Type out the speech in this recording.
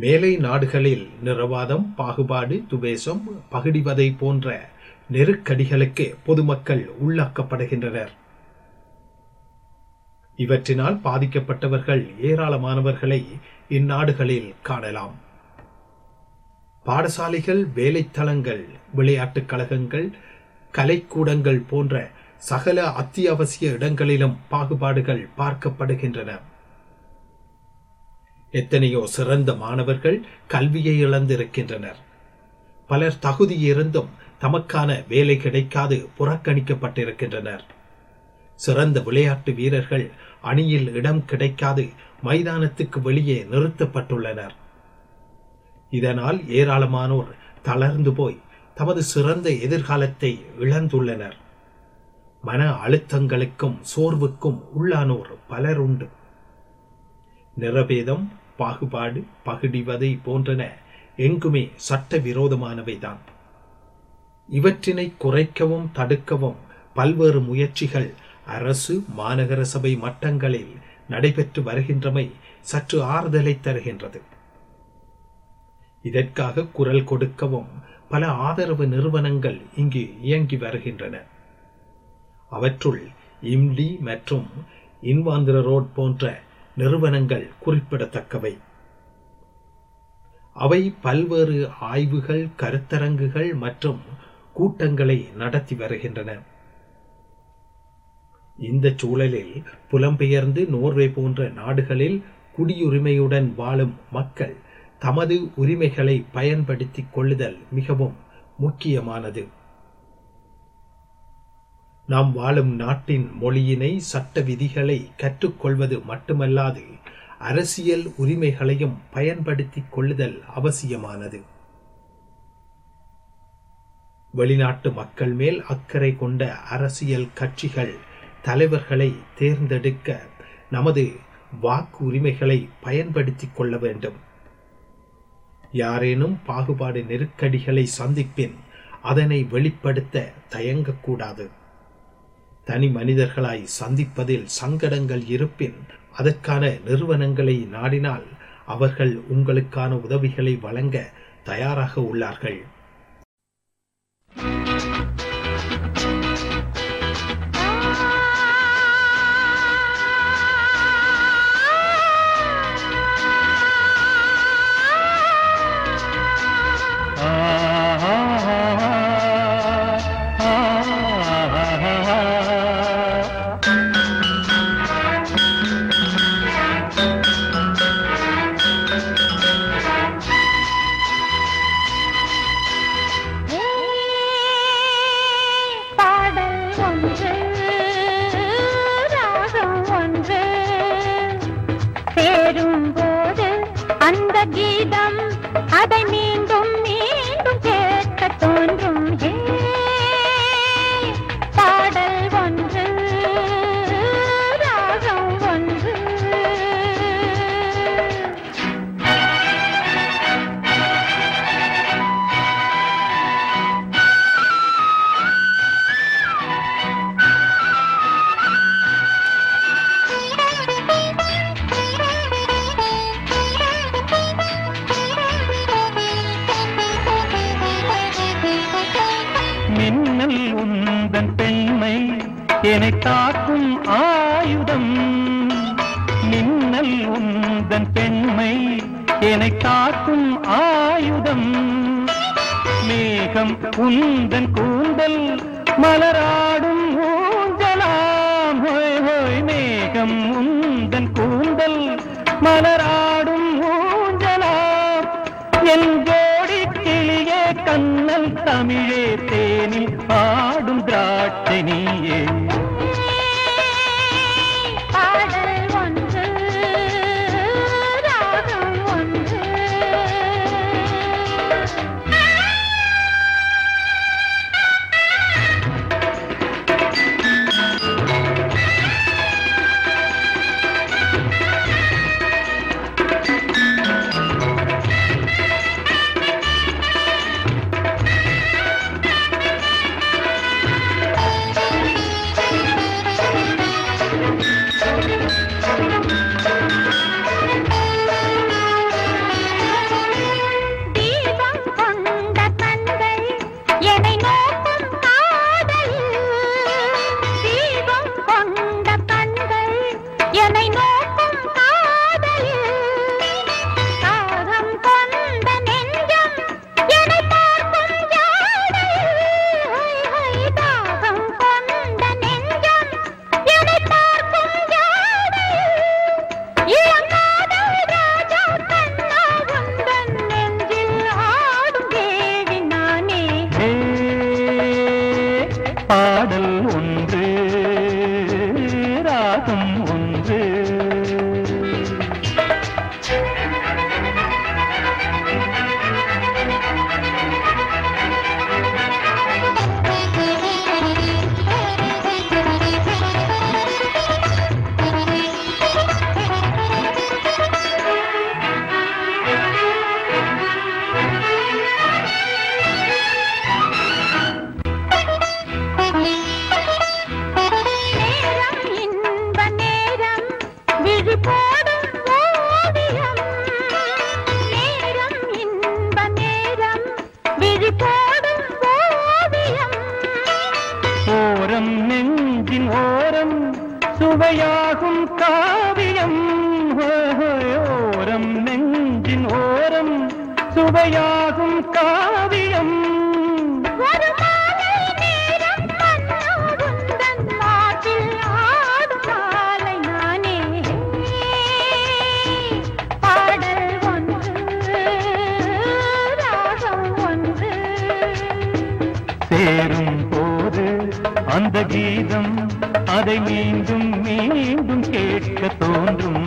மேலை நாடுகளில் நிறவாதம் பாகுபாடு துவேஷம் பகுடிவதை போன்ற நெருக்கடிகளுக்கு பொதுமக்கள் உள்ளாக்கப்படுகின்றனர் இவற்றினால் பாதிக்கப்பட்டவர்கள் ஏராளமானவர்களை இந்நாடுகளில் காணலாம் பாடசாலைகள் வேலைத்தளங்கள் விளையாட்டுக் கழகங்கள் கலைக்கூடங்கள் போன்ற சகல அத்தியாவசிய இடங்களிலும் பாகுபாடுகள் பார்க்கப்படுகின்றன எத்தனையோ சிறந்த மாணவர்கள் கல்வியை இழந்திருக்கின்றனர் பலர் தகுதி இருந்தும் தமக்கான வேலை கிடைக்காது புறக்கணிக்கப்பட்டிருக்கின்றனர் சிறந்த விளையாட்டு வீரர்கள் அணியில் இடம் கிடைக்காது மைதானத்துக்கு வெளியே நிறுத்தப்பட்டுள்ளனர் இதனால் ஏராளமானோர் தளர்ந்து போய் தமது சிறந்த எதிர்காலத்தை இழந்துள்ளனர் மன அழுத்தங்களுக்கும் சோர்வுக்கும் உள்ளானோர் பலர் உண்டு நிறபேதம் பாகுபாடு பகுடிவதை போன்றன எங்குமே சட்ட விரோதமானவைதான் இவற்றினை குறைக்கவும் தடுக்கவும் பல்வேறு முயற்சிகள் அரசு மாநகர சபை மட்டங்களில் நடைபெற்று வருகின்றமை சற்று ஆறுதலை தருகின்றது இதற்காக குரல் கொடுக்கவும் பல ஆதரவு நிறுவனங்கள் இங்கு இயங்கி வருகின்றன அவற்றுள் இம்டி மற்றும் இன்வாந்திர ரோட் போன்ற நிறுவனங்கள் குறிப்பிடத்தக்கவை அவை பல்வேறு ஆய்வுகள் கருத்தரங்குகள் மற்றும் கூட்டங்களை நடத்தி வருகின்றன இந்த சூழலில் புலம்பெயர்ந்து நோர்வே போன்ற நாடுகளில் குடியுரிமையுடன் வாழும் மக்கள் தமது உரிமைகளை பயன்படுத்திக் கொள்ளுதல் மிகவும் முக்கியமானது நாம் வாழும் நாட்டின் மொழியினை சட்ட விதிகளை கற்றுக்கொள்வது மட்டுமல்லாது அரசியல் உரிமைகளையும் பயன்படுத்திக் கொள்ளுதல் அவசியமானது வெளிநாட்டு மக்கள் மேல் அக்கறை கொண்ட அரசியல் கட்சிகள் தலைவர்களை தேர்ந்தெடுக்க நமது வாக்கு உரிமைகளை பயன்படுத்திக் கொள்ள வேண்டும் யாரேனும் பாகுபாடு நெருக்கடிகளை சந்திப்பின் அதனை வெளிப்படுத்த தயங்கக்கூடாது தனி மனிதர்களாய் சந்திப்பதில் சங்கடங்கள் இருப்பின் அதற்கான நிறுவனங்களை நாடினால் அவர்கள் உங்களுக்கான உதவிகளை வழங்க தயாராக உள்ளார்கள் பாடல் ஒன்று ராகம் ஒன்று சேரும்போது அந்த கீதம் அதை மீண்டும் மீண்டும் கேட்க தோன்றும் ஏ, பாடல் ஒன்று ராகம் ஒன்று மின்னல் உந்தன் பெண்மை என்னை தாக்கும் ஆயுதம் மின்னல் உந்தன் பெண்மை என்னை தாக்கும் ஆயுதம் மேகம் உந்தன் கூந்தல் மலராடும் ஊஞ்சலாம் ஹோய் ஹோய் மேகம் உந்தன் கூந்தல் மலராடும் ஊஞ்சலாம் என் ஜோடி கிளியே கண்ணல் தமிழே தேனில் பாடும் திராட்சை நீயே பாடல் ஒன்று ராகம் ஒன்று ஆ சுவையாகும் காவியம் ஒரு மாலை நேரம் மன்னோடுந்தன் மாட்டில் ஆடும் மாலை நானே பாடல் ஒன்று ராகம் ஒன்று சேரும் போது அந்த கீதம் அதை மீண்டும் மீண்டும் கேட்க தோன்றும்